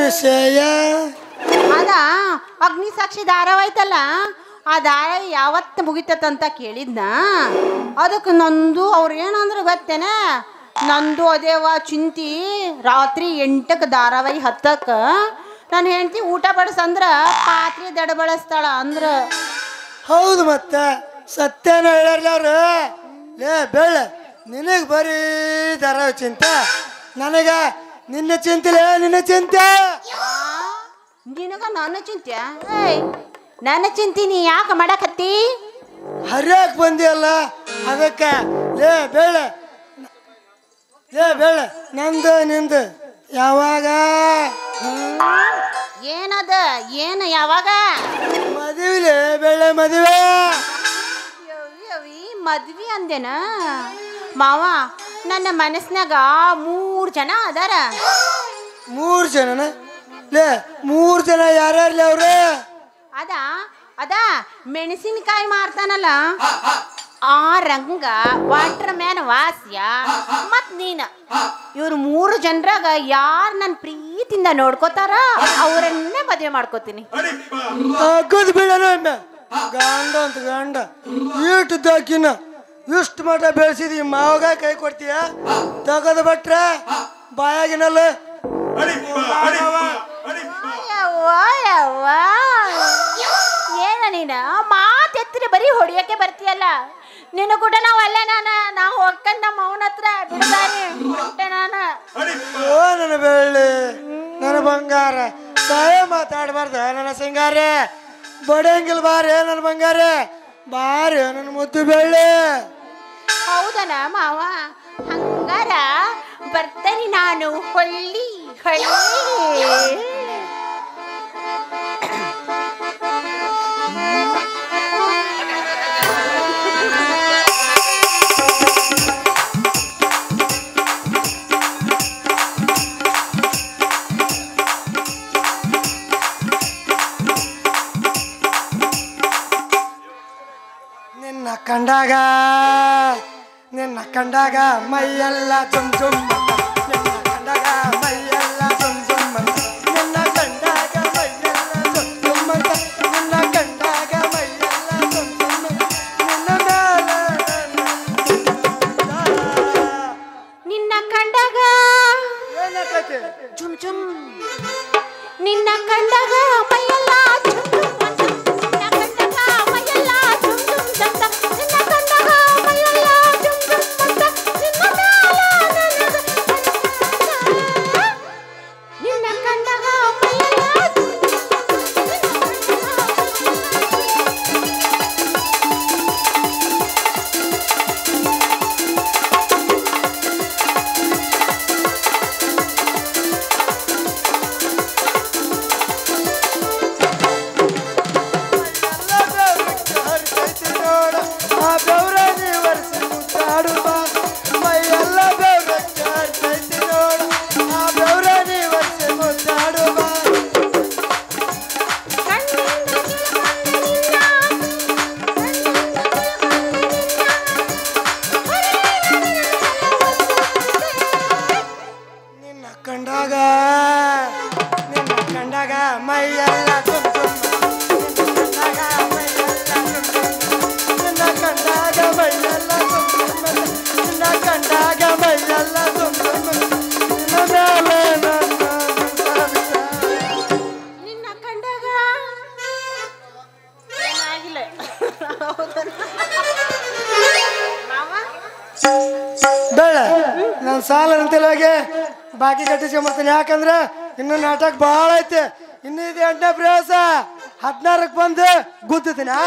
ವಿಷಯ ಅದ ಅಗ್ನಿ ಸಾಕ್ಷಿ ಧಾರಾವಾಹಿ ಐತಲ್ಲ ಆ ಧಾರಾವಾಹಿ ಯಾವತ್ತು ಮುಗಿತದಂತ ಕೇಳಿದ್ನ ಅದಕ್ಕೆ ನಂದು ಅವ್ರು ಏನಂದ್ರೆ ಗೊತ್ತೇನ ನಂದು ಅದೇವ ಚಿಂತಿ ರಾತ್ರಿ ಎಂಟಕ್ಕೆ ಧಾರಾವಾಹಿ ಹತ್ತಕ್ಕೆ ನನ್ನ ಹೆಂಡತಿ ಊಟ ಬಡಿಸಂದ್ರ ಪಾತ್ರೆ ದಡ ಬಳಸ್ತಾಳ ಅಂದ್ರ ಹೌದು ಮತ್ತೆ ಸತ್ಯನ ಹೇಳ್ಯಾರ್ಲ ಅವ್ರು ಲೇ ಬೇಳೆ ನಿನಗೆ ಬರೀ ದರ ಚಿಂತೆ ನನಗ ನಿನ್ನ ಚಿಂತಿಲೆ ನಿನ್ನ ಚಿಂತೆ ನಿನಗ ನನ್ನ ಚಿಂತೆ ಏಯ್ ನನ್ನ ಚಿಂತಿ ನೀ ಯಾಕೆ ಮಾಡಕತ್ತಿ ಹರಿಯಾಕ್ ಬಂದಿಯಲ್ಲ ಅದಕ್ಕೆ ಲೇ ಬೇಳೆ ಲೇ ಬೇಳೆ ನಂದು ನಿಂದು ಯಾವಾಗ ಏನದ ಏನು ಯಾವಾಗ ಮದುವೆ ಬೇಳೆ ಮದುವೆ ಯವ್ವಿ ಯವ್ವಿ, ಮದ್ವಿ ಅಂದೇನ ಮಾವ ನನ್ನ ಮನಸ್ನಾಗ ಮೂರು ಜನ ಅದಾರ ಮೂರು ಜನನ ಲೇ ಮೂರು ಜನ ಯಾರ್ಯಾರ್ಲಿ ಅವ್ರು ಅದ ಅದ ಮೆಣಸಿನಕಾಯಿ ಮಾರ್ತಾನಲ್ಲ ಆ ರಂಗ ವಾಟರ್ ಮ್ಯಾನ್ ವಾಸ್ಯ ಮತ್ ನೀನ ಇವ್ರು ಮೂರು ಜನರಾಗ ಯಾರು ನನ್ನ ಪ್ರೀತಿಯಿಂದ ನೋಡ್ಕೋತಾರ ಅವರನ್ನೇ ಮದುವೆ ಮಾಡ್ಕೋತೀನಿ ಅಗ್ಗದ ಬೀಳನ ಗಂಡ ಅಂತ ಗಂಡ ಇಷ್ಟು ದಾಕಿನ ಇಷ್ಟು ಮಠ ಬೆಳೆಸಿದಿ ಮಾವಾಗ ಕೈ ಕೊಡ್ತೀಯ ತಗದ ಬಟ್ರೆ ಬಾಯಾಗಿನಲ್ಲ ಯವ್ವ, ಯವ್ವ. ಏನ ನೀನ ಮಾತೆತ್ತಿರಿ ಬರೀ ಹೊಡಿಯಕ್ಕೆ ಬರ್ತೀಯಲ್ಲ ನಿನ್ನ ಕೂಡ ನಾವು ಅಲ್ಲ ನಾನು ನಾವು ಹೋಗ್ಕಂಡ್ ನಮ್ಮ ಅವನ ಹತ್ರ ಬಿಡ್ದಾನೆ ಹೊಂಟೆ ನಾನು ಓ ನನ್ನ ಬೆಳ್ಳಿ ನನ್ನ ಬಂಗಾರ ಸಾಯ ಮಾತಾಡಬಾರ್ದ ನನ್ನ ಸಿಂಗಾರೆ ಬಡಂಗಿಲ್ ಬಾರೆ ನನ್ನ ಬಂಗಾರ ಬಾರಿ ನನ್ನ ಮುದ್ದು ಬೆಳ್ಳಿ ಹೌದನ ಮಾವ ಹಂಗಾರ ಬರ್ತೇನೆ ನಾನು ಹೊಳ್ಳಿ ಹೊಳ್ಳಿ ನಿನ್ನ ಕಂಡಾಗ ನಿನ್ನ ಕಂಡಾಗ ಮೈಯೆಲ್ಲ ಜುಮ್ ಜುಮ್ ಅಂತ. ನಿನ್ನ ಕಂಡಾಗ ಮೈಯೆಲ್ಲ ಜುಮ್ ಜುಮ್ ಅಂತ. ನಿನ್ನ ಕಂಡಾಗ ಮೈಯೆಲ್ಲ ಜುಮ್ ಜುಮ್ ಅಂತ. ನಿನ್ನ ಕಂಡಾಗ ಮೈಯೆಲ್ಲ ಜುಮ್ ಜುಮ್ ಅಂತ. ನಿನ್ನ ಮೇಲೆ ನನ್ನ ನಿನ್ನ ಕಂಡಾಗ ಏನಾಕೈತಿ? ಜುಮ್ ಜುಮ್ ನಿನ್ನ ಕಂಡಾಗ ಮೈಯೆಲ್ಲ ಜುಮ್ ಜುಮ್ ಅಂತ. ನಿನ್ನ ಕಂಡಾಗ ಮೈಯೆಲ್ಲ ಜುಮ್ ಜುಮ್ ಅಂತ. ನಿನ್ನ ಕಂಡಾಗ ಮೈಯೆಲ್ಲ ಜುಮ್ ಜುಮ್ ಅಂತ. ನಿನ್ನ ಮ್ಯಾಲ ನನಗ ನಿನ್ನ ಕಂಡಾಗ ಮೈಯೆಲ್ಲ ಜುಮ್ ಎಲ್ಲ ಬೆವ್ರಿಗೆ ಹರಿತೈತಿ ನೋಡ. ಆ ಬೆವ್ರ ನೀ ಒರೆಸಿ ಮುದ್ದಾಡು ಬಾ. ಮೈಯೆಲ್ಲ ಬೆವ್ರಿಗೆ ಹರಿತೈತಿ ನೋಡ. ಆ ಬೆವ್ರ ನೀ ಒರೆಸಿ ಮುದ್ದಾಡು ಬಾ. ನಿನ್ನ ಕಂಡಾಗ ನಿನ್ನ ಕಂಡಾಗ ಮೈಯೆಲ್ಲ ತುಮ್ ತುಮ್. ನಿನ್ನ ಕಂಡಾಗ ಮೈಯೆಲ್ಲ ತುಮ್ ತುಮ್. ನಿನ್ನ ಕಂಡಾಗ ಮೈಯೆಲ್ಲ ತುಮ್ ತುಮ್. ನಿನ್ನ ಕಂಡಾಗ ಮೈಯೆಲ್ಲ ತುಮ್ ತುಮ್. ನಿನ್ನ ಮೇಲೆ ನನ್ನ ವಿಶ್ವಾಸ. ನಿನ್ನ ಕಂಡಾಗ ಏನಾಗಿಲ್ಲ ಮಾವ ಬೇಡ ನಾನು ಸಾಲ ಅಂತಿಲ್ವಾಗೆ ಬಾಕಿ ಕಟ್ಟಿಸ್ಕೊಂಬರ್ತೀನಿ ಯಾಕಂದ್ರೆ ಇನ್ನು ನಾಟಕ ಭಾಳ ಐತೆ ಇನ್ನು ಇದು ಎಂಟನೇ ಪ್ರಯಾಸ ಹದಿನಾರಕ್ಕೆ ಬಂದು ಗುದ್ದುತ್ತೀನಿ ಆ?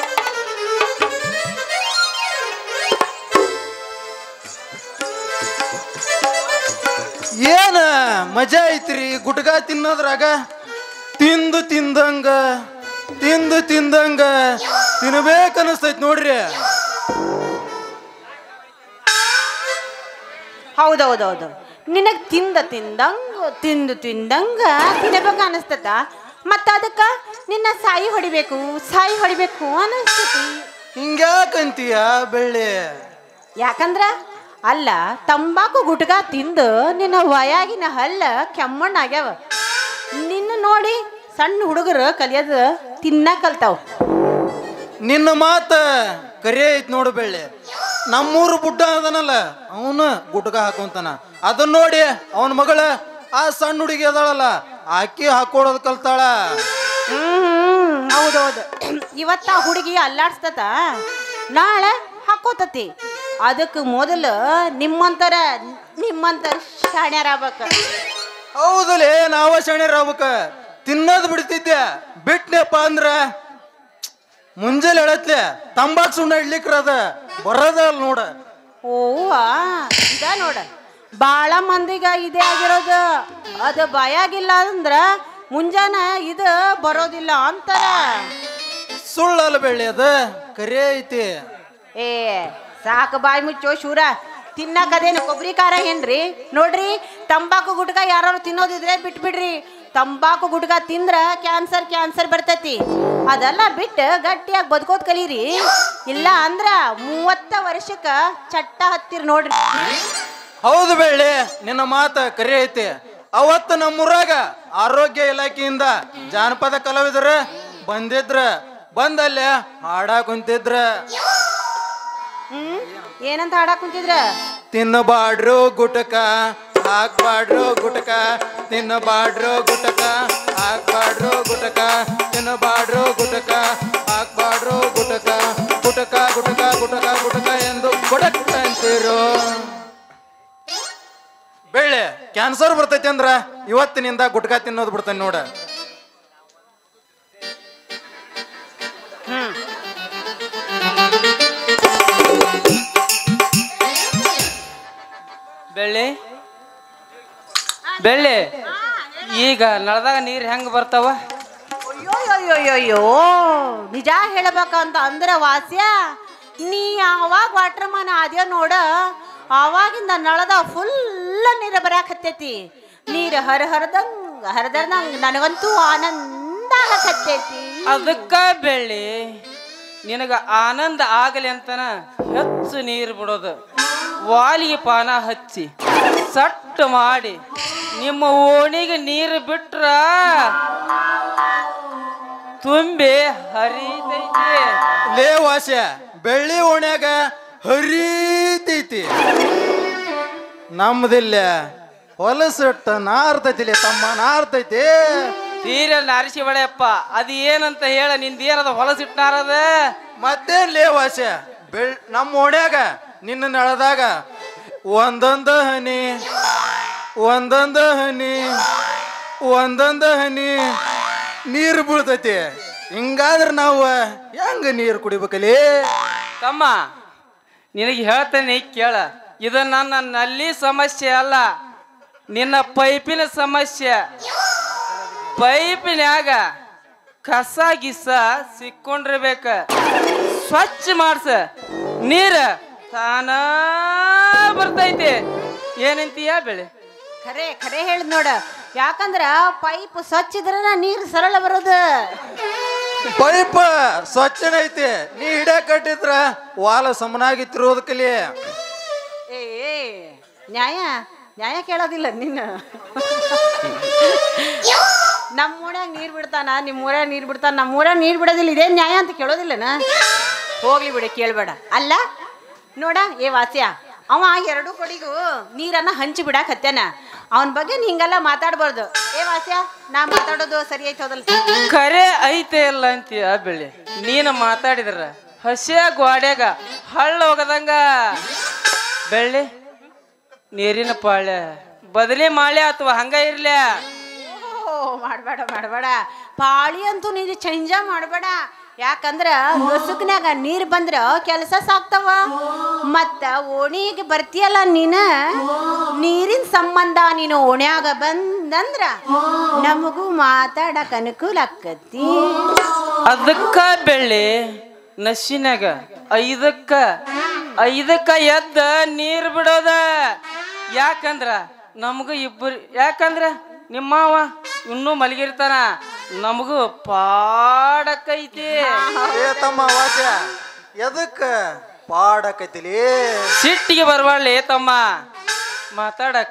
ಏನ ಮಜಾ ಐತ್ರಿ ಗುಟ್ಕ ತಿನ್ನೋದ್ರಾಗ ತಿಂದು ತಿಂದಂಗ ತಿಂದು ತಿಂದಂಗ ತಿನ್ಬೇಕನ್ನಿಸ್ತೈತ್ ನೋಡ್ರಿ ಹೌದೌದೌದು ನಿನಗೆ ತಿಂದ ತಿಂದಂಗ ತಿಂದು ತಿಂದಂಗ ತಿನ್ನಬೇಕು ಅನಿಸ್ತದ ಮತ್ತು ಅದಕ್ಕೆ ನಿನ್ನ ಸಾಯಿ ಹೊಡಿಬೇಕು ಸಾಯಿ ಹೊಡಿಬೇಕು ಅನಿಸ್ತತಿ ಹಿಂಗ್ಯಾಕಂತೀಯ ಬೆಳ್ಳಿ ಯಾಕಂದ್ರ ಅಲ್ಲ ತಂಬಾಕು ಗುಟ್ಕ ತಿಂದು ನಿನ್ನ ವಯಾಗಿನ ಹಲ್ಲ ಕೆಮ್ಮಣ್ಣಾಗ್ಯಾವ ನಿನ್ನ ನೋಡಿ ಸಣ್ಣ ಹುಡುಗರು ಕಲಿಯೋದು ತಿನ್ನ ಕಲ್ತಾವ್ ನಿನ್ನ ಮಾತ ಕರೆ ಐತ್ ನೋಡು ಬೆಳ್ಳಿ ನಮ್ಮೂರು ಬುಡ್ಡ ಅದನಲ್ಲ ಅವನು ಗುಟ್ಕ ಹಾಕೊಂತಾನ ಅದನ್ನ ನೋಡಿ ಅವನ ಮಗಳ ಆ ಸಣ್ಣ ಹುಡುಗಿ ಅದಾಳಲ್ಲ ಆಕಿ ಹಾಕೊಳೋದ್ ಕಲ್ತಾಳ ಹ್ಮ್ ಹೌದೌದು ಇವತ್ತ ಆ ಹುಡುಗಿ ಅಲ್ಲಾಡ್ಸ್ತತ ನಾಳೆ ಹಾಕೋತತಿ ಅದಕ್ಕೆ ಮೊದಲು ನಿಮ್ಮಂತರ ನಿಮ್ಮಂತರ ಶಾಣ್ಯರಾಗ್ಬೇಕು ಹೌದಲೇ ನಾವ ಶಣಿರಾಬಕ ತಿನ್ನೋದ್ ಬಿಡ್ತಿದ್ದೆ ಬಿಟ್ನೆಪ್ಪ ಅಂದ್ರ ಮುಂಜಾನೆ ಹೇಳತ್ಲೆ ತಂಬಾಕ್ ಸುಣ್ಣ ಇಡ್ಲಿಕ್ರ ಅದ ಬರೋದ ಅಲ್ ನೋಡ ಓವ ಇದ ನೋಡ ಭಾಳ ಮಂದಿಗ ಇದೇ ಆಗಿರೋದು ಅದು ಭಯಾಗಿಲ್ಲ ಅಂದ್ರ ಮುಂಜಾನೆ ಇದು ಬರೋದಿಲ್ಲ ಅಂತಾರ ಸುಳ್ಳಲ್ಲ ಬೆಳ್ಳಿ ಅದ ಕರೆ ಐತಿ ಏ ಸಾಕು ಬಾಯಿ ಮುಚ್ಚೋ ಶೂರ ತಿನ್ನಕದೇನು ಕೊಬ್ಬರಿ ಖಾರ ಏನ್ರಿ ನೋಡ್ರಿ ತಂಬಾಕು ಗುಟ್ಕ ಯಾರು ತಿನ್ನೋದಿದ್ರೆ ಬಿಟ್ಬಿಡ್ರಿ ತಂಬಾಕು ಗುಟ್ಕ ತಿಂದ್ರ ಕ್ಯಾನ್ಸರ್ ಕ್ಯಾನ್ಸರ್ ಬರ್ತೈತಿ ಅದೆಲ್ಲ ಬಿಟ್ಟು ಗಟ್ಟಿಯಾಗಿ ಬದುಕೋದ್ ಕಲೀರಿ ಇಲ್ಲ ಅಂದ್ರ ಮೂವತ್ತ ವರ್ಷಕ್ಕ ಚಟ್ಟ ಹತ್ತಿರ ನೋಡ್ರಿ ಹೌದು ಬೆಳ್ಳಿ ನಿನ್ನ ಮಾತ ಕರೆ ಐತಿ ಅವತ್ತು ನಮ್ಮೂರಾಗ ಆರೋಗ್ಯ ಇಲಾಖೆಯಿಂದ ಜಾನಪದ ಕಲಾವಿದ್ರ ಬಂದಿದ್ರ ಬಂದಲ್ಲೇ ಹಾಡಾ ಕುಂತಿದ್ರ ಹ್ಮ್ ಏನಂತ ಹಾಡಕ್ ಕುಂತಿದ್ರ ತಿನ್ನಬಾಡ್ರು ಗುಟಕ ಹಾಕ್ಬಾಡ್ರು ಗುಟಕ ತಿನ್ನಬಾಡ್ರು ಗುಟಕ ಹಾಕ್ಬಾಡ್ರು ಗುಟಕ ತಿನ್ನಬಾಡ್ರು ಗುಟಕ ಹಾಕ್ಬಾಡ್ರು ಗುಟಕ ಗುಟಕ ಗುಟಕ ಗುಟಕ ಗುಟಕ ಎಂದು ಗುಟಕ ಅಂತೀರು ಬೆಳ್ಳೆ ಕ್ಯಾನ್ಸರ್ ಬರ್ತೈತಿ ಅಂದ್ರ ಇವತ್ತಿನಿಂದ ಗುಟ್ಕ ತಿನ್ನೋದು ಬಿಡ್ತಾನೆ ನೋಡ ಹ್ಮ್ ಬೆಳ್ಳಿ ಬೆಳ್ಳಿ ಈಗ ನಳದಾಗ ನೀರು ಹೆಂಗೆ ಬರ್ತಾವ ಅಯ್ಯೋಯ್ಯೋಯ್ಯೋಯ್ಯೋ ನಿಜ ಹೇಳ್ಬೇಕಂತ ಅಂದ್ರ ವಾಸ್ಯ ನೀ ಯಾವಾಗ ವಾಟರ್ ಮನ ಅದೇ ನೋಡ ಆವಾಗಿಂದ ನಳದ ಫುಲ್ ನೀರು ಬರಾಕತ್ತೈತಿ ನೀರು ಹರ ಹರದಂಗ ಹರದಂಗ ನನಗಂತೂ ಆನಂದ ಆಗಕತ್ತೈತಿ ಅದಕ್ಕ ಬೆಳ್ಳಿ ನಿನಗ ಆನಂದ ಆಗಲಿ ಅಂತನ ಹೆಚ್ಚು ನೀರು ಬಿಡೋದು ವಾಲಿಗೆ ಪಾನ ಹಚ್ಚಿ ಸಟ್ಟು ಮಾಡಿ ನಿಮ್ಮ ಓಣಿಗೆ ನೀರು ಬಿಟ್ರ ತುಂಬಿ ಹರಿತೈತಿ ಲೇ ವಾಸ್ಯ ಬೆಳ್ಳಿ ಓಣ್ಯಾಗ ಹರಿತೈತಿ ನಮ್ದಿಲ್ಲ ಹೊಲಸಟ್ಟ ನಾರ್ತೈತಿಲೆ ತಮ್ಮ ನಾರ್ತೈತಿ ತೀರ ನಾರಿಸಿ ಬಳೆಯಪ್ಪ ಅದು ಏನಂತ ಹೇಳ ನಿಂದೇನದ ಹೊಲಸಿಟ್ಟಾರದ ಮತ್ತೇನ್ ಲೇ ವಾಸ್ಯ ಬೆಳ್ ನಮ್ಮ ಓಣ್ಯಾಗ ನಿನ್ನ ನೆಳದಾಗ ಒಂದೊಂದು ಹನಿ ಒಂದೊಂದು ಹನಿ ಒಂದೊಂದು ಹನಿ ನೀರು ಬೀಳ್ತೈತಿ ಹಿಂಗಾದ್ರೆ ನಾವು ಹೆಂಗ ನೀರು ಕುಡಿಬೇಕಲ್ಲಿ ತಮ್ಮ ನಿನಗೆ ಹೇಳ್ತೇನೆ ಕೇಳ ಇದು ನನ್ನ ನಲ್ಲಿ ಸಮಸ್ಯೆ ಅಲ್ಲ ನಿನ್ನ ಪೈಪಿನ ಸಮಸ್ಯೆ ಪೈಪಿನ್ಯಾಗ ಕಸ ಗಿಸ ಸಿಕ್ಕೊಂಡಿರ್ಬೇಕ ಸ್ವಚ್ಛ ಮಾಡ್ಸ ನೀರ ತಾನ ಬರ್ತೈತಿ ಏನಂತೀಯ ಬೆಳೆ ಖರೆ ಖರೆ ಹೇಳಿದ್ ನೋಡ ಯಾಕಂದ್ರ ಪೈಪ್ ಸ್ವಚ್ಛ ಇದ್ರ ನೀರು ಸರಳ ಬರೋದು ಪೈಪ್ ಸ್ವಚ್ಛನ ಐತಿ ನೀ ಹಿಡ ಕಟ್ಟಿದ್ರ ವಾಲ ಸಮನಾಗಿ ತಿರುವುದಕ್ಕಲಿ ಏ ಏ, ನ್ಯಾಯ ನ್ಯಾಯ ಕೇಳೋದಿಲ್ಲ ನಿನ್ನ ನಮ್ಮ ಊರಾಗ ನೀರು ಬಿಡ್ತಾನ ನಿಮ್ಮ ಊರಾಗ ನೀರು ಬಿಡ್ತಾನ ನಮ್ಮ ಊರಾಗ ನೀರು ಬಿಡೋದಿಲ್ಲ ಇದೇನು ನ್ಯಾಯ ಅಂತ ಕೇಳೋದಿಲ್ಲನ ಹೋಗ್ಲಿ ಬಿಡಿ ಕೇಳಬೇಡ ಅಲ್ಲ ನೋಡ ಏ ವಾಸ್ಯ ಅವ ಎರಡು ಕೊಡಿಗೂ ನೀರನ್ನ ಹಂಚಿ ಬಿಡಾಕ್ ಹತ್ಯಾನ ಅವನ ಬಗ್ಗೆ ನೀ ಹಿಂಗೆಲ್ಲ ಮಾತಾಡ್ಬಾರ್ದು ಏ ವಾಸ್ಯ ನಾ ಮಾತಾಡೋದು ಸರಿ ಐತೆ ಹೌದಲ್ಲ ಖರೆ ಐತೆ ಇಲ್ಲ ಅಂತೀಯ ಬೆಳೆ ನೀನು ಮಾತಾಡಿದ್ರ ಹಸಿಯ ಗ್ವಾಡ್ಯಾಗ ಹಳ್ಳ ಹೋಗದಂಗ ಬೆಳ್ಳಿ ನೀರಿನ ಪಾಳ್ಯ ಬದಲಿ ಮಾಳೆ ಅಥವಾ ಹಂಗ ಇರ್ಲ್ಯ ಓ ಮಾಡಬೇಡ ಮಾಡಬೇಡ ಪಾಳಿ ಅಂತೂ ನೀನು ಚೇಂಜ ಮಾಡಬೇಡ ಯಾಕಂದ್ರ ನಸುಕ್ನ್ಯಾಗ ನೀರು ಬಂದ್ರ ಕೆಲಸ ಸಾಕ್ತಾವ ಮತ್ತ ಓಣಿಗೆ ಬರ್ತೀಯಲ್ಲ ನೀನ ನೀರಿನ ಸಂಬಂಧ ನೀನು ಓಣ್ಯಾಗ ಬಂದಂದ್ರ ನಮಗೂ ಮಾತಾಡಕ್ ಅನುಕೂಲ ಆಕ್ಕತಿ ಅದಕ್ಕ ಬೆಳ್ಳಿ ನಶಿನಾಗ ಐದಕ್ಕ ಐದಕ್ಕ ಎದ್ದ ನೀರ್ ಬಿಡೋದ ಯಾಕಂದ್ರ ನಮಗೂ ಇಬ್ಬರು ಯಾಕಂದ್ರ ನಿಮ್ಮವ ಇನ್ನೂ ಮಲಗಿರ್ತಾನ ನಮಗೂ ಪಾಡಕ್ಕೈತಿ ಏ ತಮ್ಮ ವಾಸ್ಯ ಎದಕ್ಕ ಪಾಡಕೈತಿಲಿ ಸಿಟ್ಟಿಗೆ ಬರಬಾರ್ಲಿ ತಮ್ಮ ಮಾತಾಡಕ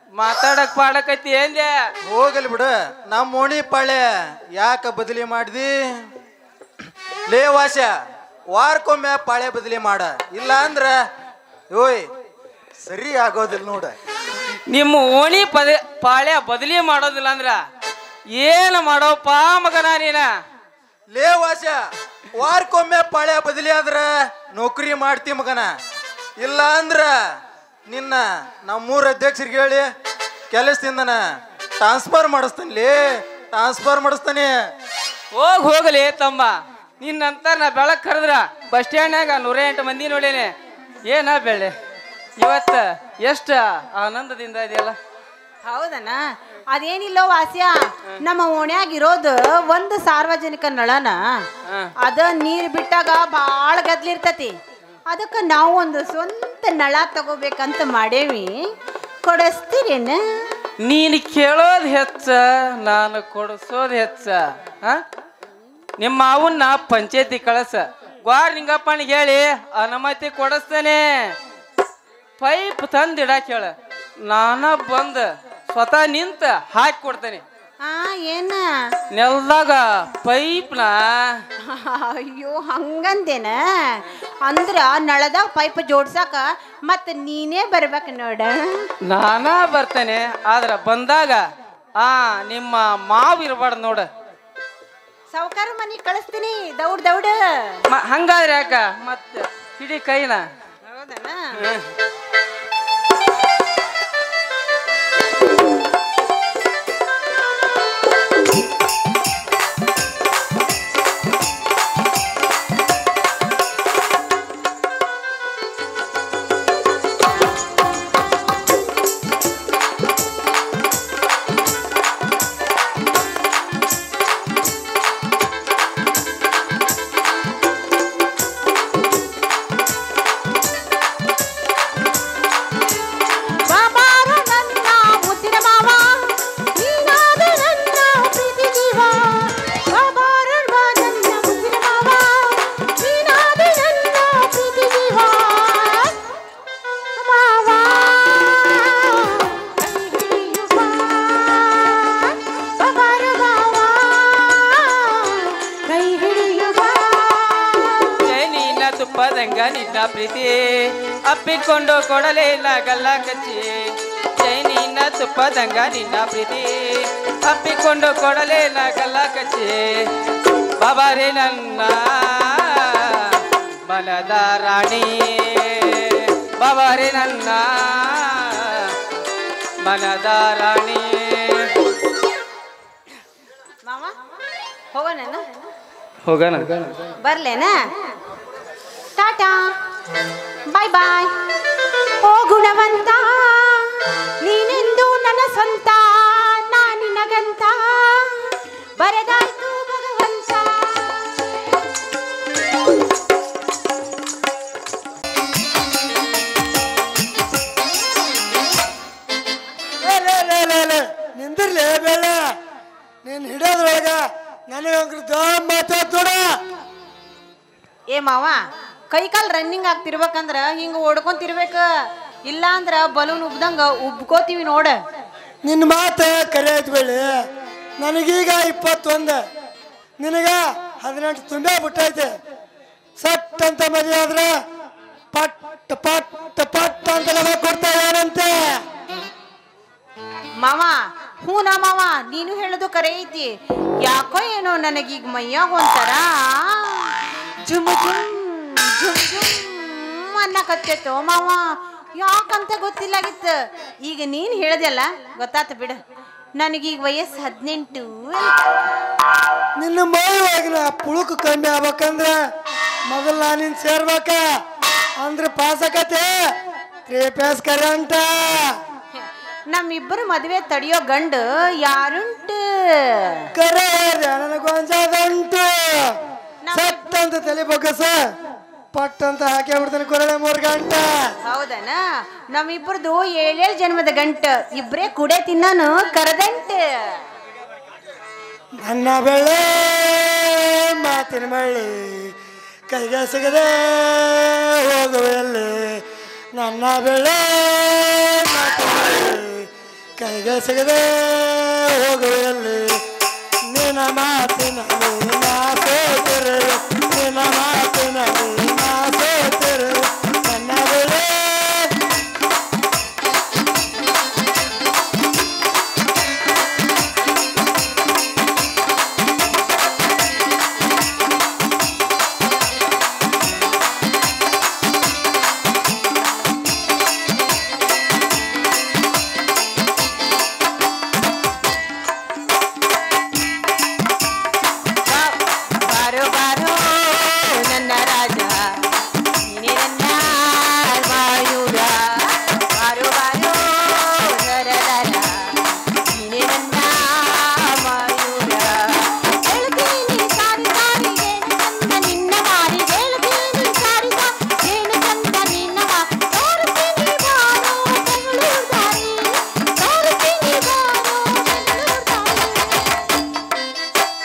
ಮಾತಾಡಕ್ ಪಾಡಕತ್ತಿ ಏನ್ಲೆ ಹೋಗಲಿ ಬಿಡು ನಮ್ಮ ಓಣಿ ಪಾಳ್ಯ ಯಾಕ ಬದಲಿ ಮಾಡ್ದಿ ಲೇ ವಾಸ ವಾರಕ್ಕೊಮ್ಮೆ ಪಾಳ್ಯ ಬದಲಿ ಮಾಡ ಇಲ್ಲ ಅಂದ್ರ ಓಯ್ ಸರಿ ಆಗೋದಿಲ್ಲ ನೋಡ ನಿಮ್ಮ ಓಣಿ ಪದ ಪಾಳ್ಯ ಬದಲಿ ಮಾಡೋದಿಲ್ಲ ಅಂದ್ರ ಏನು ಮಾಡೋಪ್ಪ ಮಗನ ನೀನ ಲೇ ವಾಸ ವಾರಕ್ಕೊಮ್ಮೆ ಪಾಳ್ಯ ಬದಲಿ ಆದ್ರ ನೌಕರಿ ಮಾಡ್ತಿ ಮಗನ ಇಲ್ಲ ಅಂದ್ರ ನಿನ್ನ ನಮ್ಮೂರ ಅಧ್ಯಕ್ಷರಿಗೆ ಹೇಳಿ ಕೆಲಸದಿಂದನ ಟ್ರಾನ್ಸ್ಫರ್ ಮಾಡಿಸ್ತಾನೆ ಲೇ ಟ್ರಾನ್ಸ್ಫರ್ ಮಾಡಿಸ್ತಾನೆ ಹೋಗ್ ಹೋಗಲಿ ತಮ್ಮ ನಿನ್ನಂತ ನಾ ಬೆಳಕ್ ಕರೆದ್ರ ಬಸ್ ಸ್ಟ್ಯಾಂಡ್ನಾಗ ನೂರ ಎಂಟು ಮಂದಿ ನೋಡೇನೆ ಏನ ಬೆಳೆ ಇವತ್ತ ಎಷ್ಟ ಆನಂದದಿಂದ ಇದೆಯಲ್ಲ ಹೌದನ ಅದೇನಿಲ್ಲ ವಾಸ್ಯ ನಮ್ಮ ಓಣ್ಯಾಗ ಇರೋದು ಒಂದು ಸಾರ್ವಜನಿಕ ನಳನ ಹಾ. ಅದ ನೀರ್ ಬಿಟ್ಟಾಗ ಬಾಳ ಗದ್ಲಿರ್ತತಿ ಅದಕ್ಕೆ ನಾವು ಒಂದು ಸ್ವಂತ ನಳ ತಗೋಬೇಕಂತ ಮಾಡೇವಿ ಕೊಡಿಸ್ತೀರೇನ ನೀನು ಕೇಳೋದು ಹೆಚ್ಚ ನಾನು ಕೊಡಿಸೋದು ಹೆಚ್ಚ ಆ? ನಿಮ್ಮ ಅವನ್ನ ಪಂಚಾಯತಿ ಕಳಸ ಗ್ವಾರ್ ನಿಂಗಪ್ಪನಿಗೆ ಹೇಳಿ ಅನುಮತಿ ಕೊಡಿಸ್ತೇನೆ ಪೈಪ್ ತಂದಿಡಾಕ ಹೇಳ ನಾನ ಬಂದ ಸ್ವತಃ ನಿಂತ ಹಾಕಿ ಕೊಡ್ತೇನೆ ಆ ಏನ ನೆಲದಾಗ ಪೈಪ್ನ ಅಯ್ಯೋ ಹಂಗಂದೇನ ಅಂದ್ರ ನಳದಾಗ ಪೈಪ್ ಜೋಡ್ಸಾಕ ಮತ್ತ ನೀನೇ ಬರ್ಬೇಕು ನೋಡ ನಾನಾ ಬರ್ತೇನೆ ಆದ್ರ ಬಂದಾಗ ಆ ನಿಮ್ಮ ಮಾವು ಇರಬಾರ್ದು ನೋಡ ಸಾವುಕಾರ ಮನೆಗೆ ಕಳಿಸ್ತೀನಿ ದೌಡ್ ದೌಡ್ ಮ- ಹಂಗಾದ್ರೆ ಯಾಕ ಮತ್ತೆ ಹಿಡಿ ಕೈನ ಹೌದನ ಬಾಬಾರ ನನ್ನ ಮುದ್ದಿನ ಮಾವ ನೀನಾದ ನನ್ನ ಪ್ರೀತಿ ಜೀವ ಬಾಬಾರ ನನ್ನ ಮುದ್ದಿನ ಮಾವ ನೀನಾದ ನನ್ನ ಪ್ರೀತಿ ಜೀವ ಮಾವ ಕೈ ಹಿಡಿಯುವ ಬಾಬಾರ ಮಾವ ಕೈ ಹಿಡಿಯುವ ಜೈ ನಿನ್ನ ತುಪ್ಪದಂಗ ನಿನ್ನ ಪ್ರೀತಿ ಅಪ್ಪಿಕೊಂಡು ಕೊಡಲೇ ಇಲ್ಲ ಗಲ್ಲ ಕಚ್ಚಿ ಜೈ ನಿನ್ನ ತುಪ್ಪದಂಗ ನಿನ್ನ ಪ್ರೀತಿ ಅಪ್ಪಿಕೊಂಡು ಕೊಡಲೇ ಇಲ್ಲ ಗಲ್ಲ ಕಚ್ಚಿ ಬಾಬಾರೇ ನನ್ನ ಮನದ ರಾಣಿ ಬಾಬಾರೇ ನನ್ನ ಮನದ ರಾಣಿ ಮಾವ ಹೋಗೋಣ ಹೋಗೋಣ ಬರ್ಲೇನ ಟಾಟಾ ಬಾಯ್ ಬಾಯ್ ಓ ಗುಣವಂತ ನೀನೆಂದು ನನ್ನ ಸ್ವಂತ ನಾ ನಿನಗಂತ ಬರದಾಯ್ತು ಭಗವಂತ ನಿಂದಿರ್ಲಿ ಬೇಡ ನೀನ್ ಹಿಡಿಯೋದ್ರೊಳಗ ನನಗಂಕ್ರು ದಮ್ ಮಾತಾಡ್ತೋಡ ಏ ಮಾವ ಕೈ ಕಾಲ್ ರನ್ನಿಂಗ್ ಆಗ್ತಿರ್ಬೇಕಂದ್ರ ಹಿಂಗ ಓಡ್ಕೊಂತಿರ್ಬೇಕ ಇಲ್ಲ ಅಂದ್ರ ಬಲೂನ್ ಉಬ್ದಂಗ ಉಬ್ಕೋತೀವಿ ನೋಡ ನಿನ್ನ ಮಾತ ಕರೆ ಆಯ್ತು ಬೇಳಿ ನನಗೀಗ ಇಪ್ಪತ್ತೊಂದು ನಿನಗ ಹದಿನೆಂಟು ತುಂಬೆ ಬಿಟ್ಟೈತೆ ಸಟ್ ಅಂತ ಮದುವೆ ಆದ್ರೆ ಪಟ್ ಪಟ್ ಪಟ್ ಅಂತ ನಮಗೆ ಕೊಡ್ತಾ ಏನಂತೆ ಮಾವ ಹ್ಞೂ ನಾ ಮಾವ ನೀನು ಹೇಳೋದು ಕರೆ ಐತಿ ಯಾಕೋ ಏನೋ ನನಗೀಗ ಮೈಯಾಗ ಒಂಥರ ಜುಮ್ ಜುಮ್ ಜುಮ್ ಜುಮ್ ಅನ್ನಕತ್ತೈತೋ ಮಾವ ಯಾಕಂತ ಗೊತ್ತಿಲ್ಲಾಗಿತ್ತು ಈಗ ನೀನು ಹೇಳ್ದಲ್ಲ ಗೊತ್ತಾತು ಬಿಡು ನನಗೀಗ ವಯಸ್ಸು ಹದಿನೆಂಟು ನಿನ್ನ ಮೈವಾಗಿನ ಪುಳುಕು ಕಮ್ಮಿ ಆಗ್ಬೇಕಂದ್ರೆ ಮೊದಲು ನಾನು ನಿನ್ ಸೇರ್ಬೇಕ ಅಂದ್ರೆ ಪಾಸ್ ಆಕತೆ ತ್ರೀ ಪೇಸ್ ಕರೆಂಟ ನಮ್ಮಿಬ್ಬರು ಮದುವೆ ತಡಿಯೋ ಗಂಡು ಯಾರುಂಟು ಕರೆ ನನಗೊಂಜಾದಂಟು ಸಟ್ ಅಂತ ತಲೆ ಬಗ್ಗಸ ಪಟ್ ಅಂತ ಹಾಕಿ ಬಿಡ್ತಾನೆ ಕೊರಳೆ ಮೂರು ಗಂಟೆ ಹೌದನ ನಮ್ಮಿಬ್ಬರದು ಏಳೇಳು ಜನ್ಮದ ಗಂಟು ಇಬ್ರೇ ಕುಡೆ ತಿನ್ನೋನು ಕರದಂಟು ನನ್ನ ಬೆಳೆ ಮಾತಿನ ಮಳ್ಳಿ ಕೈಗೆ ಸಿಗದೆ ಹೋಗುವೆಯಲ್ಲಿ ನನ್ನ ಬೆಳೆ ಮಾತಿನ ಮಳ್ಳಿ ಕೈಗೆ ಸಿಗದೆ ಹೋಗುವಲ್ಲಿ ನಿನ್ನ ಮಾತಿನ ನಾ ಸೋತಿರುವೆ ನಿನ್ನ ಮಾತಿನ ನಾ ಸೋತಿರುವೆ ನನ್ನ ಬೆಳೆ ಬಾರೋ ಬಾರೋ ನನ್ನ ರಾಜ ನೀನೇ ನನ್ನ ವಾಯುರ ಬಾರೋ ಬಾರೋ ನರನರ ನೀನೇ ನನ್ನ ವಾಯುರ ಹೇಳ್ತೀನಿ ಸಾರಿ ಸಾರಿ ಏನು ಚಂದ ನಿನ್ನ ಮಾರಿ ಹೇಳ್ತೀನಿ ಸಾರಿ ಸಾರಿ ಏನು ಚಂದ ನಿನ್ನ ಮಾರಿ ತೋರಿಸ್ತೀನಿ ಬಾರೋ ಬೆಂಗಳೂರು ದಾರಿ ತೋರಿಸ್ತೀನಿ ಬಾರೋ ಬೆಂಗಳೂರು ದಾರಿ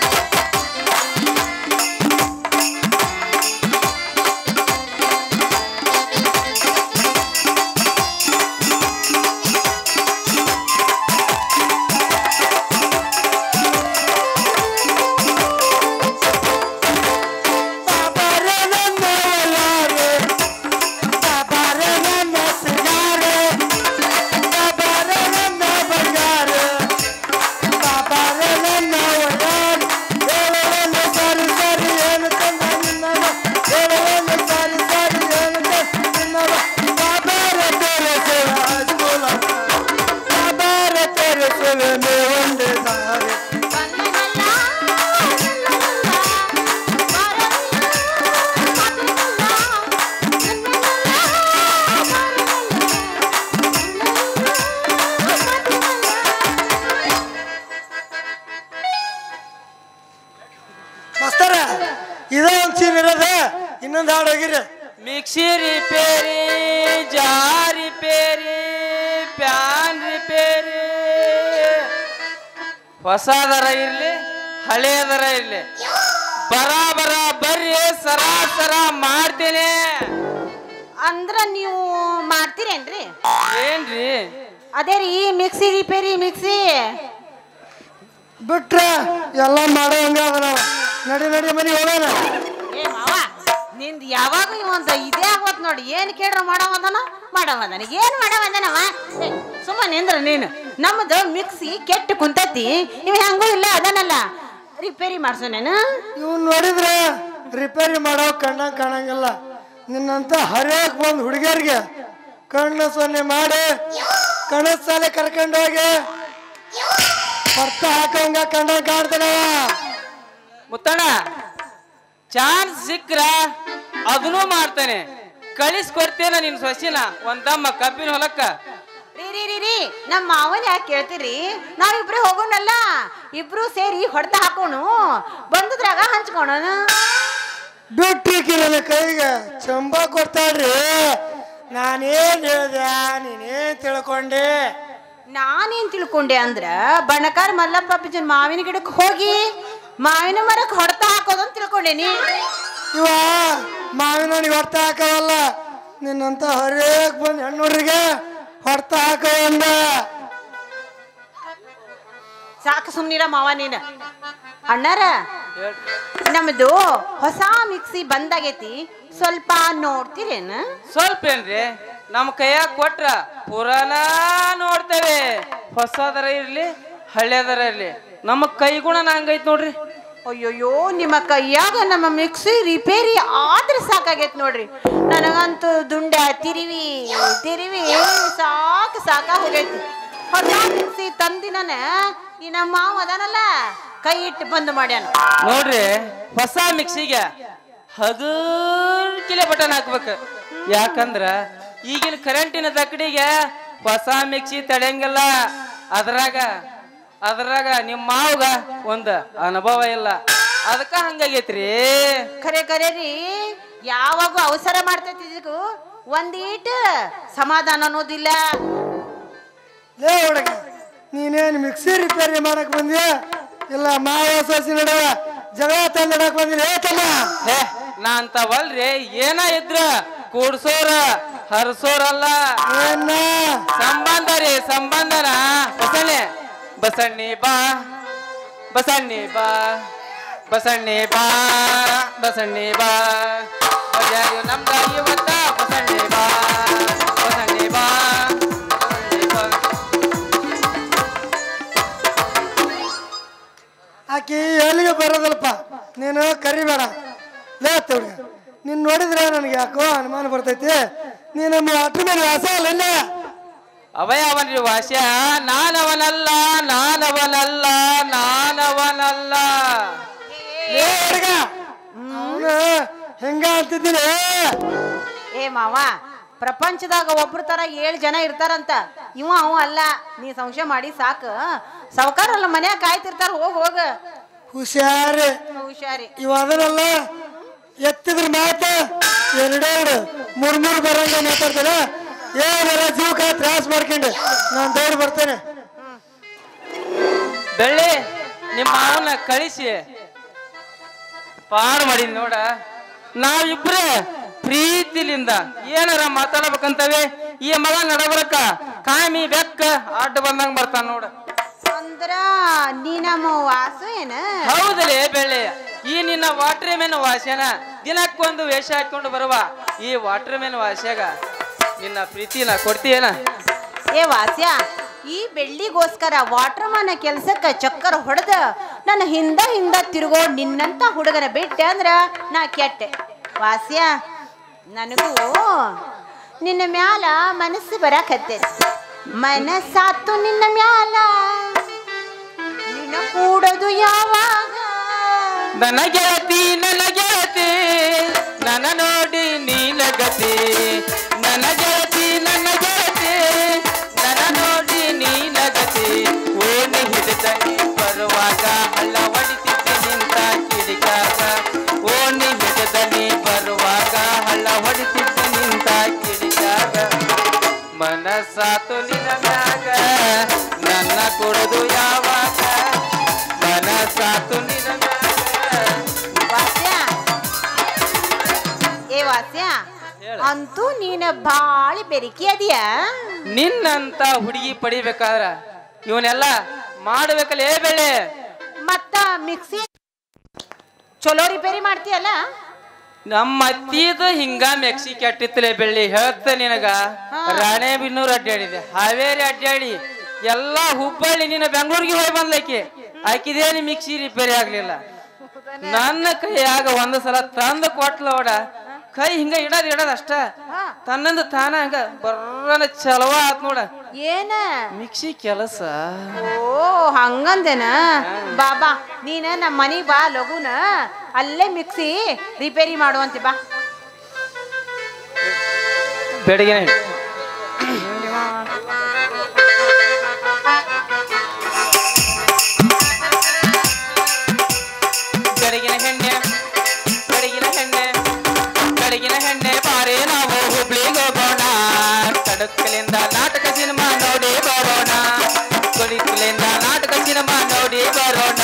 ಬಾಬಾರೆ ನನ್ನ ಒಲಾರೆ, ಬಾಬಾರೆ ನನ್ನ ಸಿಂಗಾರೆ, ಬಾಬಾರೆ ನನ್ನ ಬಂಗಾರೆ, ಬಾಬಾರೆ ನನ್ನ ಒಡಾರೆ, ಹೇಳುವೆನು ಸಾರಿ ಸಾರಿ ಏನು ತಂದ ನಿನ್ನವ, ಹೇಳುವೆನು ಸಾರಿ ಸಾರಿ ಏನು ತಂದ ನಿನ್ನವ, ಬಾಬಾರೆ ತೆರೆ ಸೇವೆ ಹೈಸ್ಕೂಲ, ಬಾಬಾರೆ ತೆರೆ ಸೇವೆ ಮೇ ಒಂದೇ ದಾರಿ ಮಾಸ್ತರ ಇದೇ ಒಂದು ಸೀನ್ ಇರೋದ ಇನ್ನೊಂದು ಹಾಡು ಹೋಗಿರಿ mixie repair jar repair pan repair ಹೊಸದರ ಇರ್ಲಿ ಹಳೆಯದರ ಇರ್ಲಿ ಬರಾಬರ ಬರ್ರಿ ಸರಾಸರ ಮಾಡ್ತೀನಿ ಅಂದ್ರ ನೀವು ಮಾಡ್ತೀರೇನ್ರಿ ಏನ್ರಿ ಅದೇ ರೀ ಮಿಕ್ಸಿ ರಿಪೇರಿ ಮಿಕ್ಸಿ ಬಿಟ್ರೆ ಎಲ್ಲ ಮಾಡೋ ಹಂಗ ಅದ ನಾವು ನಡಿ ನಡಿ ಮನೆ ಹೋಗೋಣ ಏ ಮಾವ ನಿಂದು ಯಾವಾಗ ಒಂದು ಇದೇ ಆಗೋತ್ ನೋಡಿ ಏನು ಕೇಳ್ರ ಮಾಡವದನ ಮಾಡವದನ ಏನು ಮಾಡವದನವ ಸುಮ್ಮನೆ ನಿಂದ್ರ ನೀನು ನಮ್ಮದು ಮಿಕ್ಸಿ ಕೆಟ್ಟು ಕುಂತತಿ ಇವ ಹೆಂಗೂ ಇಲ್ಲ ಅದನಲ್ಲ ರಿಪೇರಿ ಮಾಡ್ಸೋ ನೀನು ಇವ್ನು ನೋಡಿದ್ರೆ ರಿಪೇರಿ ಮಾಡೋ ಕಣ್ಣಂಗೆ ಕಾಣಂಗಿಲ್ಲ ನಿನ್ನಂತ ಹರಿಯಕ್ ಬಂದ್ ಹುಡುಗಿಯರಿಗೆ ಕಣ್ಣು ಸೊನ್ನೆ ಮಾಡಿ ಕಣ್ಣದ ಸಾಲೆ ಕರ್ಕೊಂಡು ಹೋಗಿ ಭರ್ತ ಹಾಕೋಂಗ ಕಂಡಂಗ್ ಕಾಣ್ತಾನವ ಮುತ್ತಣ್ಣ ಚಾನ್ಸ್ ಸಿಕ್ಕ್ರ ಅದನ್ನೂ ಮಾಡ್ತಾನೆ ಕಳಿಸ್ಕೊಡ್ತೇನ ನಿನ್ ಸೊಸಿನ ಒಂದಮ್ಮ ಕಬ್ಬಿನ ಹೊಲಕ್ಕ ರೀ ರೀ ರೀ ರೀ ನಮ್ಮ ಮಾವನ್ ಯಾಕೆ ಕೇಳ್ತೀರಿ ನಾವಿಬ್ರು ಹೋಗೋಣಲ್ಲ ಇಬ್ರು ಸೇರಿ ಹೊಡೆತ ಹಾಕೋಣ ಬಂದದ್ರಾಗ ಹಂಚ್ಕೊಳೋಣ ಬಿಟ್ಟಿಕ್ಕಿ ನನ್ನ ಕೈಗೆ ಚಂಬ ಕೊಡ್ತಾಳ್ರಿ ನಾನೇನ್ ಹೇಳ್ದೆ ನೀನೇನ್ ತಿಳ್ಕೊಂಡೆ ನಾನೇನ್ ತಿಳ್ಕೊಂಡೆ ಅಂದ್ರ ಬಣಕಾರ ಮಲ್ಲಪ್ಪ ಅಪ್ಪಾಜನ್ ಮಾವಿನ ಗಿಡಕ್ಕೆ ಹೋಗಿ ಮಾವಿನ ಮರಕ್ಕೆ ಹೊಡೆತ ಹಾಕೋದಂತ ತಿಳ್ಕೊಂಡೇನಿ ಇವ ಮಾವಿನ ಹಣ್ಣಿಗೆ ಹೊಡ್ತ ಹಾಕವಲ್ಲ ನಿನ್ನಂತ ಹರಿಯಕ್ ಬಂದ್ ಹೆಣ್ಣುಡ್ರಿಗೆ ಹೊಡ್ತ ಹಾಕವಂದ ಸಾಕು ಸುಮ್ನಿರ ಮಾವ ನೀನು ಅಣ್ಣಾರ ನಮ್ದು ಹೊಸ ಮಿಕ್ಸಿ ಬಂದಾಗೈತಿ ಸ್ವಲ್ಪ ನೋಡ್ತೀರೇನು ಸ್ವಲ್ಪ ಏನ್ರಿ ನಮ್ಮ ಕೈಯಾಗ ಕೊಟ್ರ ಪುರಾಣ ನೋಡ್ತೇವೆ ಹೊಸದರ ಇರ್ಲಿ ಹಳೆದರ ಇರ್ಲಿ ನಮ್ಮ ಕೈಗುಣ ಹಂಗೈತ್ ನೋಡ್ರಿ ಅಯ್ಯೋಯ್ಯೋ ನಿಮ್ಮ ಕೈಯಾಗ ನಮ್ಮ ಮಿಕ್ಸಿ ರಿಪೇರಿ ಆದ್ರೆ ಸಾಕಾಗೈತ್ ನೋಡ್ರಿ ನನಗಂತೂ ದುಂಡ ತಿರಿವಿ ತಿರಿವಿ ಸಾಕು ಸಾಕ ಹೋಗೈತಿ ಹೊಸ ಮಿಕ್ಸಿ ತಂದಿನ ಈ ನಮ್ಮ ಮಾವ ಅದಾನಲ್ಲ ಕೈ ಇಟ್ಟು ಬಂದ್ ಮಾಡ್ಯಾನ ನೋಡ್ರಿ ಹೊಸ ಮಿಕ್ಸಿಗೆ ಹಗರ್ ಕಿಲೆ ಬಟನ್ ಹಾಕ್ಬೇಕು ಯಾಕಂದ್ರ ಈಗಿನ ಕರೆಂಟಿನ ದಕ್ಕಡಿಗೆ ಹೊಸ ಮಿಕ್ಸಿ ತಡೆಯಂಗಿಲ್ಲ ಅದ್ರಾಗ ಅದ್ರಾಗ ನಿಮ್ಮ ಮಾವಗ ಒಂದು ಅನುಭವ ಇಲ್ಲ ಅದಕ್ಕ ಹಂಗಾಗೈತ್ರಿ ಖರೆ ಖರೆ ರೀ ಯಾವಾಗೂ ಅವಸರ ಮಾಡ್ತೈತಿ ಇದಕ್ಕೂ ಒಂದೀಟ್ ಸಮಾಧಾನ ಅನ್ನೋದಿಲ್ಲ ಲೇ ಹುಡುಗ ನೀನೇನು ಮಿಕ್ಸಿ ರಿಪೇರಿ ಮಾಡಕ್ ಬಂದ್ಯಾ ಇಲ್ಲ ಮಾವ ಸಸಿ ನಡುವ ಜಗಳ ತಂದಿಡಕ್ ಬಂದಿಲ್ಲ ಏ ತಮ್ಮ ಹೇ ನಾ ಅಂತವಲ್ರಿ ಏನ ಇದ್ರ ಕೂಡ್ಸೋರ ಹರ್ಸೋರಲ್ಲ ಏನ ಸಂಬಂಧ ರೀ ಸಂಬಂಧನ ಬಸಣ್ಣೆ ಬಸಣ್ಣಿ ಬಾ ಬಸಣ್ಣಿ ಬಾ ಬಸಣ್ಣಿ ಬಾ ಬಸಣ್ಣಿ ಬಾ ಬಜಾರಿ ನಮ್ದ ಇವತ್ತ ಬಸಣ್ಣಿ ಬಾ ಬಸಣ್ಣಿ ಬಾ ಬಸಣ್ಣಿ ಬಾ ಆಕಿ ಎಲ್ಲಿಗೆ ಬರೋದಲ್ಪ ನೀನು ಕರಿಬೇಡ ಲೇ ಹುಡುಗ ನೀನು ನೋಡಿದ್ರೆ ನನಗೆ ಯಾಕೋ ಅನುಮಾನ ಬರ್ತೈತಿ ನೀನು ಅಟ್ರ ಮೇಲೆ ವಾಸ ಅಲ್ಲ ಇಲ್ಲ ಅವಯ ಅವನ್ರಿ ವಾಸ್ಯ ನಾನವನಲ್ಲ ನಾನವನಲ್ಲ ನಾನವನಲ್ಲ ಲೇ ಹುಡುಗ ಅವನು ಹೆಂಗ ಅಂತಿದ್ದೀನಿ ಏ ಮಾವ ಪ್ರಪಂಚದಾಗ ಒಬ್ರ ತರ ಏಳು ಜನ ಇರ್ತಾರಂತ ಇವ ಅವ ಅಲ್ಲ ನೀ ಸಂಶಯ ಮಾಡಿ ಸಾಕು ಸಾವ್ಕಾರಲ್ಲ ಮನ್ಯಾಗ ಕಾಯ್ತಿರ್ತಾರ ಹೋಗ್ ಹೋಗ ಹುಷಾರಿ ಹುಷಾರಿ ಇವ ಅದನ್ನಲ್ಲ ಎತ್ತಿದ್ರ ಮಾತ ಎರಡೆರಡು ಮೂರ್ ಮೂರ್ ಬರಂಗ ಮಾತಾಡ್ತಾನೆ ಏನೆಲ್ಲ ಜೀವಕ ತ್ರಾಸ ಮಾಡ್ಕೊಂಡು ನಾನು ದೌಡ್ ಬರ್ತೇನೆ ಬೆಳ್ಳಿ ನಿಮ್ಮ ಮಾವನ ಕಳಿಸಿ ಪಾಡ್ ಮಾಡಿ ನೋಡ ನಾವಿಬ್ರೇ ಪ್ರೀತಿಲಿಂದ ಏನಾರ ಮಾತಾಡ್ಬೇಕಂತವೆ ಈ ಮಗ ನಡಬರಕ ಕಾಮಿ ಬೆಕ್ಕ ಅಡ್ಡ ಬಂದಂಗ ಬರ್ತಾನ ನೋಡ ಅಂದ್ರ ನೀ ನಮ್ಮ ವಾಸು ಏನ ಹೌದಲೇ ಬೆಳ್ಳಿ ಈ ನಿನ್ನ ವಾಟರ್ ಮೇನ್ ವಾಸ್ಯನ ದಿನಕ್ಕೊಂದು ವೇಷ ಹಾಕೊಂಡು ಬರುವ ಈ ವಾಟರ್ ಮೇನ್ ವಾಸ್ಯಾಗ ನಿನ್ನ ಪ್ರೀತಿನ ಕೊಡ್ತೀಯೇನ ಏ ವಾಸ್ಯ ಈ ಬೆಳ್ಳಿಗೋಸ್ಕರ ವಾಟರ್ ಮನ ಕೆಲ್ಸಕ್ಕ ಚಕ್ಕರ್ ಹೊಡೆದ ನನ್ನ ಹಿಂದ ಹಿಂದ ತಿರುಗೋ ನಿನ್ನಂತ ಹುಡುಗನ ಬಿಟ್ಟೆ ಅಂದ್ರ ನಾ ಕೆಟ್ಟೆ ವಾಸ್ಯ ನನಗೂ ನಿನ್ನ ಮ್ಯಾಲ ಮನಸ್ಸು ಬರಾಕತ್ತೈತಿ ಮನಸ್ಸಾತು ನಿನ್ನ ಮ್ಯಾಲ ನಿನ್ನ ಕೂಡೋದು ಯಾವಾಗ ನನ್ನ ಗೆಳತಿ ನನ್ನ ಗೆಳತಿ ನನ್ನ ನೋಡಿ ನೀಲಗತಿ ನನ್ನ ಗೆಳತಿ ನನ್ನ ಗೆಳತಿ ನನ್ನ ನೋಡಿ ನೀಲಗತಿ ಓಣಿ ಹಿಡಿದ ನೀ ಬರುವಾಗ ಹಳ್ಳ ಹೊಡಿತಿದ್ದೆ ನಿಂತ ಕಿಡಿಕಾಗ ಓಣಿ ಹಿಡಿದ ನೀ ಬರುವಾಗ ಹಳ್ಳ ಹೊಡಿತಿದ್ದೆ ನಿಂತ ಕಿಡಿಕಾಗ ಮನಸ್ಸಾತು ನಿನ್ನ ಮ್ಯಾಗ ನನ್ನ ಕೊಡದು ಯಾವಾಗ ಮನಸ್ಸಾತು ನಿನ್ನ ಮ್ಯಾಗ ವಾಸ್ಯ ಏ ವಾಸ್ಯ ಹೇಳು. ಅಂತೂ ನೀನ ಬಾಳಿ ಬೆರಿಕೆ ಅದಿಯಾ ನಿನ್ನಂತ ಹುಡುಗಿ ಪಡಿಬೇಕಾದ್ರ ಇವನ್ನೆಲ್ಲ ಮಾಡ್ಬೇಕಲ್ಲ ಏ ಬೆಳೆ ಮತ್ತ ಮಿಕ್ಸಿ ಚಲೋ ರಿಪೇರಿ ಮಾಡ್ತೀಯಲ್ಲ ನಮ್ಮ ಅತ್ತಿದು ಹಿಂಗ ಮೆಕ್ಸಿ ಕೆಟ್ಟಿತ್ತಲೆ ಬೆಳ್ಳಿ ಹೇಳ್ತ ನಿನಗ ರಾಣೆಬೆನ್ನೂರು ಅಡ್ಡಾಡಿದೆ ಹಾವೇರಿ ಅಡ್ಡಾಡಿ ಎಲ್ಲಾ ಹುಬ್ಬಳ್ಳಿ ನಿನ್ನ ಬೆಂಗಳೂರಿಗೆ ಹೋಗಿ ಬಂದ್ಲೈಕೆ ಆಕಿದೇನು ಮಿಕ್ಸಿ ರಿಪೇರಿ ಆಗ್ಲಿಲ್ಲ ನನ್ನ ಕೈಯಾಗ ಒಂದು ಸಲ ತಂದು ಕೊಟ್ಲ ನೋಡ ಕೈ ಹಿಂಗ ಇಡದ್ ಇಡದ್ ಅಷ್ಟ ತನ್ನಂದ ತಾನ ಹಂಗ ಬರ್ರನ ಚಲವ ಆತ್ ನೋಡ ಏನ ಮಿಕ್ಸಿ ಕೆಲಸ ಓ ಹಂಗಂದೇನ ಬಾಬಾ ನೀನ ನಮ್ಮ ಮನಿ ಬಾ ಲಗುನ ಅಲ್ಲೇ ಮಿಕ್ಸಿ ರಿಪೇರಿ ಮಾಡುವಂತೆ ಬಾ ಬೆಳಗ್ಗೆ ಬೆಳಗಿನ ಹೆಣ್ಣೆ ಬೆಳಗಿನ ಹೆಣ್ಣೆ ಬೆಳಗಿನ ಹೆಣ್ಣೆ ಬಾರೆ ನಾವು ಹುಬ್ಳಿಗೆ ಹೋಗೋಣ ತಡಕಲಿಂದ ನಾಟಕ ಸಿನಿಮಾ ನೋಡಿ ಬರೋಣ ಕೊಡಿಕಲಿಂದ ನಾಟಕ ಸಿನಿಮಾ ನೋಡಿ ಬರೋಣ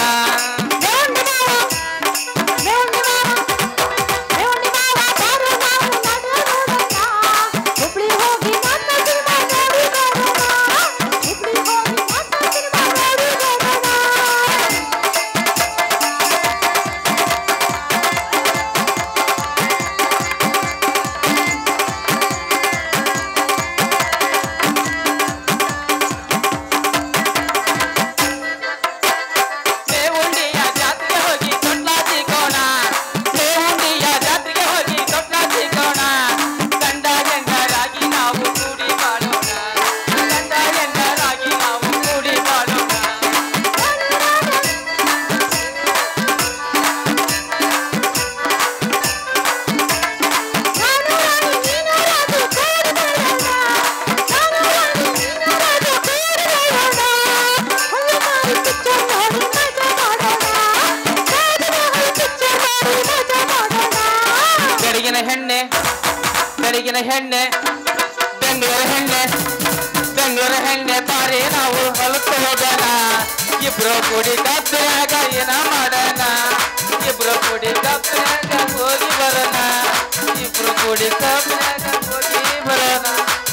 ದೇವುಂಡಿಯ ಜಾತ್ರೆಗೆ ಹೋಗಿ ತೊಟ್ಲ ಸಿಗೋಣ ದೇವುಂಡಿಯ ಜಾತ್ರೆಗೆ ಹೋಗಿ ತೊಟ್ಲ ಸಿಗೋಣ ಗಂಡ ಗಂಡರಾಗಿ ನಾವು ಕೂಡಿ ಬಾಳೋಣ ಗಂಡ ಗಂಡರಾಗಿ ನಾವು ಕೂಡಿ ಬಾಳೋಣ ಬೆಳಗಿನ ಹೆಣ್ಣೆ ಬೆಳಗಿನ ಹೆಣ್ಣೆ ಬೆಂಗಳೂರು ಹೆಣ್ಣೆ ಬೆಂಗಳೂರು ಹೆಣ್ಣೆ ಬಾರಿ ನಾವು ಹೊಲಕ್ಕೆ ಹೋಗೋಣ ಇಬ್ರು ಕೂಡಿ ಕತ್ತಲಾಗ ಏನ ಮಾಡೋಣ ಇಬ್ರು ಕೂಡಿ ಕತ್ತಲಾಗ ಹೋಗಿ ಬರೋಣ ಇಬ್ರು ಕೂಡಿ ಕತ್ತಲಾಗ ಹೋಗಿ ಬರೋಣ